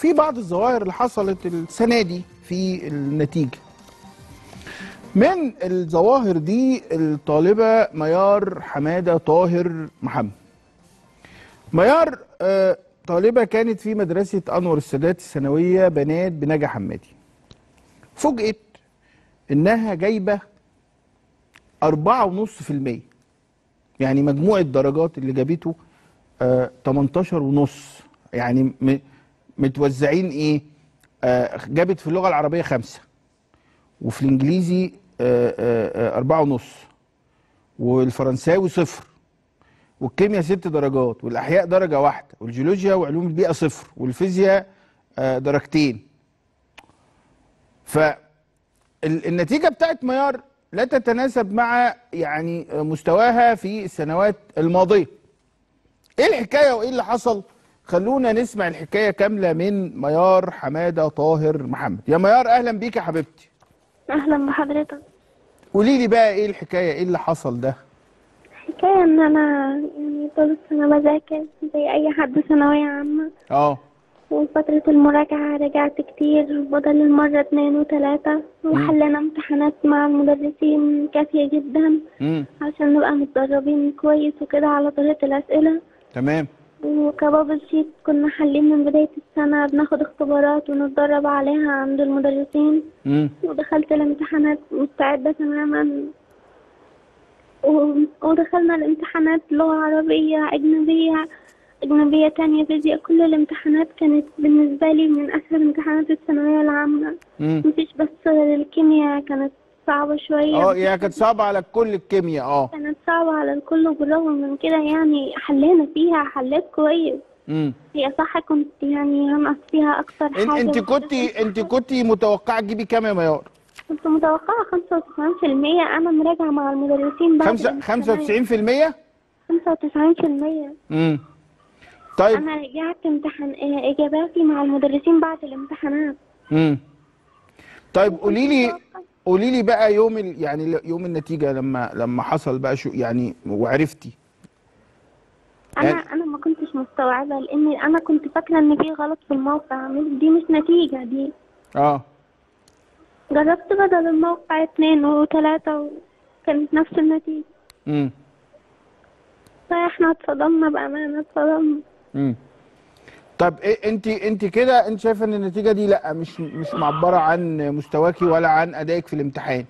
في بعض الظواهر اللي حصلت السنه دي في النتيجه من الظواهر دي الطالبه ميار حماده طاهر محمد ميار آه، طالبه كانت في مدرسه انور السادات الثانويه بنات بنجا حمادي فوجئت انها جايبه أربعة ونص في المية يعني مجموع الدرجات اللي جابته آه 18 ونص يعني م- متوزعين ايه آه جابت في اللغة العربية خمسة وفي الانجليزي آه آه آه أربعة ونص والفرنساوي صفر والكيمياء ست درجات والاحياء درجه واحده والجيولوجيا وعلوم البيئه صفر والفيزياء آه، درجتين فالنتيجه بتاعت ميار لا تتناسب مع يعني آه، مستواها في السنوات الماضيه ايه الحكايه وايه اللي حصل خلونا نسمع الحكايه كامله من ميار حماده طاهر محمد يا ميار اهلا بيك يا حبيبتي اهلا بحضرتك قولي لي بقى ايه الحكايه ايه اللي حصل ده حكاية ان انا يعني طول السنة بذاكر زي اي حد ثانوية عامة اه وفترة المراجعة رجعت كتير بدل المرة اتنين وتلاتة وحلنا امتحانات مع المدرسين كافية جدا امم عشان نبقى متدربين كويس وكده على طريقة الأسئلة تمام وكبابل شيت كنا حالين من بداية السنة بناخد اختبارات ونتدرب عليها عند المدرسين امم ودخلت الامتحانات مستعدة تماما و- ودخلنا الامتحانات لغة عربية أجنبية أجنبية تانية فيزياء كل الامتحانات كانت بالنسبة لي من أسهل امتحانات الثانوية العامة امم مفيش بس غير الكيمياء كانت صعبة شوية اه يعني كانت صعبة على كل الكيمياء اه كانت صعبة على الكل وبالرغم من كده يعني حلينا فيها حليت كويس امم هي صح كنت يعني هنقص فيها أكتر إن حاجة انت بس كنتي انت كنتي متوقعه تجيبي كام يا ميار؟ كنت متوقعة خمسة وتسعين في المية أنا مراجعة مع المدرسين بعد خمسة الامتحانات. 95% خمسة وتسعين في المية امم طيب أنا رجعت امتحان آه، إجاباتي مع المدرسين بعد الامتحانات امم طيب قولي لي قولي لي بقى يوم ال... يعني يوم النتيجة لما لما حصل بقى شو يعني وعرفتي أنا يعني- أنا ما كنتش مستوعبة لأن أنا كنت فاكرة إن في غلط في الموقع مش- دي مش نتيجة دي اه جربت بدل الموقع اتنين وتلاتة وكانت نفس النتيجة امم فاحنا اتصدمنا بأمانة اتصدمنا امم طب إيه انت انت كده انت شايفه ان النتيجة دي لا مش مش معبرة عن مستواكي ولا عن ادائك في الامتحان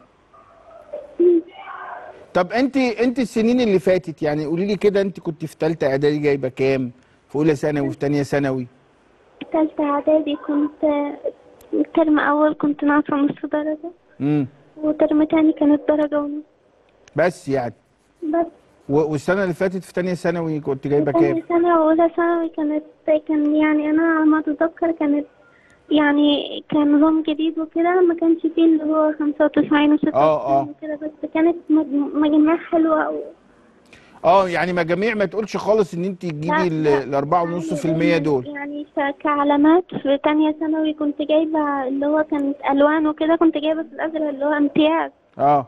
طب انت انت السنين اللي فاتت يعني قولي لي كده انت كنت في ثالثه اعدادي جايبه كام في اولى ثانوي وفي ثانيه ثانوي تالتة إعدادي كنت آه، ترم أول كنت ناقصة نص درجة امم وترم تاني كانت درجة ونص بس يعني بس و- والسنه اللي فاتت في ثانيه ثانوي كنت جايبه كام تاني سنة وأولى ثانوي كانت كان يعني أنا على ما أتذكر كانت يعني كان نظام جديد وكده ما كانش فيه اللي هو خمسة وتسعين وستة آه، آه. وتسعين وكده بس كانت مج- مجاميع حلوة و... اه يعني مجاميع ما تقولش خالص ان انت لا، تجيبي لا. ال 4.5% دول يعني ك- كعلامات في تانية ثانوي كنت جايبة اللي هو كانت ألوان وكده كنت جايبة في الأزرق اللي هو امتياز اه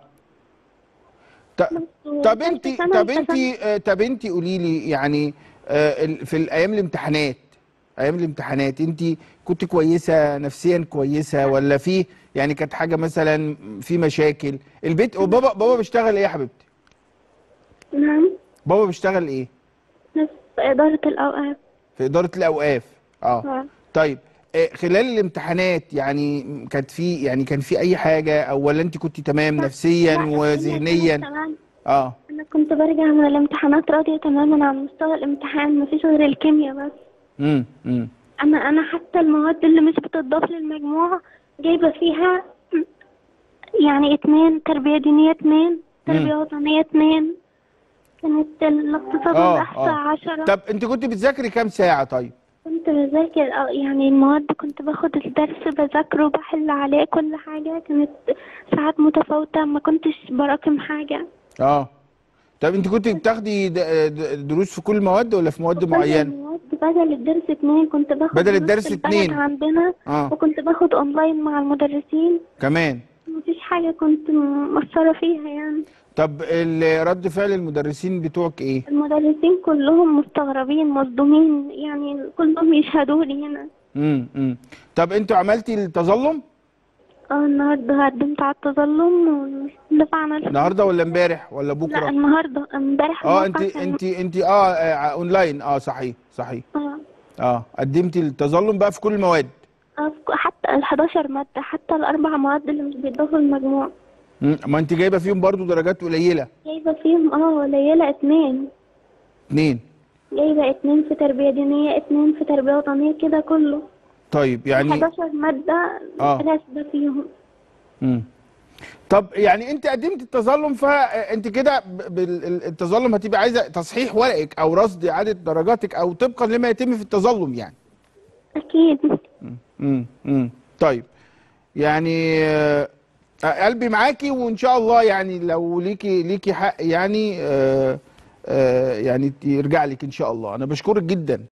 ط- طب انت وتالتة ثانوي طب انت اتفقنا. آه، طب انت قولي لي يعني آه، ال- في الايام الامتحانات ايام الامتحانات انت كنت كويسه نفسيا كويسه ولا في يعني كانت حاجه مثلا في مشاكل البيت وبابا بابا بيشتغل ايه يا حبيبتي نعم بابا بيشتغل ايه نفس إدارة الأوقات في اداره الاوقاف اه آه. طيب آه، خلال الامتحانات يعني كانت في يعني كان في اي حاجه او ولا انت كنت تمام نفسيا لا، الدنيا وذهنيا كانت تمام. اه أنا كنت برجع من الامتحانات راضية تماما عن مستوى الامتحان مفيش غير الكيمياء بس امم امم أنا أنا حتى المواد اللي مش بتضاف للمجموع جايبة فيها يعني اتنين تربية دينية اتنين تربية مم. وطنية اتنين كانت الاقتصاد اه والإحصاء اه عشرة طب انت كنت بتذاكري كام ساعه طيب كنت بذاكر اه يعني المواد كنت باخد الدرس بذاكره وبحل عليه كل حاجة كانت ساعات متفاوتة ما كنتش براكم حاجة اه طب انت كنت بتاخدي د- د- دروس في كل المواد ولا في مواد بدل معينه المواد بدل الدرس اتنين كنت باخد بدل نص الدرس البلد اتنين. عندنا اه وكنت باخد اونلاين مع المدرسين كمان مفيش حاجة كنت مقصرة فيها يعني طب ال- رد فعل المدرسين بتوعك ايه المدرسين كلهم مستغربين مصدومين يعني كلهم يشهدوا لي هنا امم امم طب انتوا عملتي التظلم اه النهارده قدمت على التظلم ودفعنا الفلوس. النهارده ولا امبارح ولا لا بكره النهارده امبارح اه الموقع انت كان- انت انت اه آه، اونلاين اه صحيح صحيح اه اه قدمتي التظلم بقى في كل المواد آه، في- حتى ال 11 مادة حتى الأربع مواد اللي مش بيضافوا المجموع مم، ما انت جايبه فيهم برضو درجات قليله جايبة فيهم اه قليلة اتنين اتنين جايبة اتنين في تربية دينية اتنين في تربية وطنية كده كله طيب يعني 11 مادة آه. راسبة فيهم مم. طب يعني انت قدمت التظلم فانت كده ب- بال- ال- التظلم هتبقى عايزه تصحيح ورقك او رصد اعاده درجاتك او طبقا لما يتم في التظلم يعني أكيد امم امم طيب يعني آه، قلبي معاكي وان شاء الله يعني لو ليكي ليكي حق يعني آه، آه، يعني يرجع لك ان شاء الله انا بشكرك جدا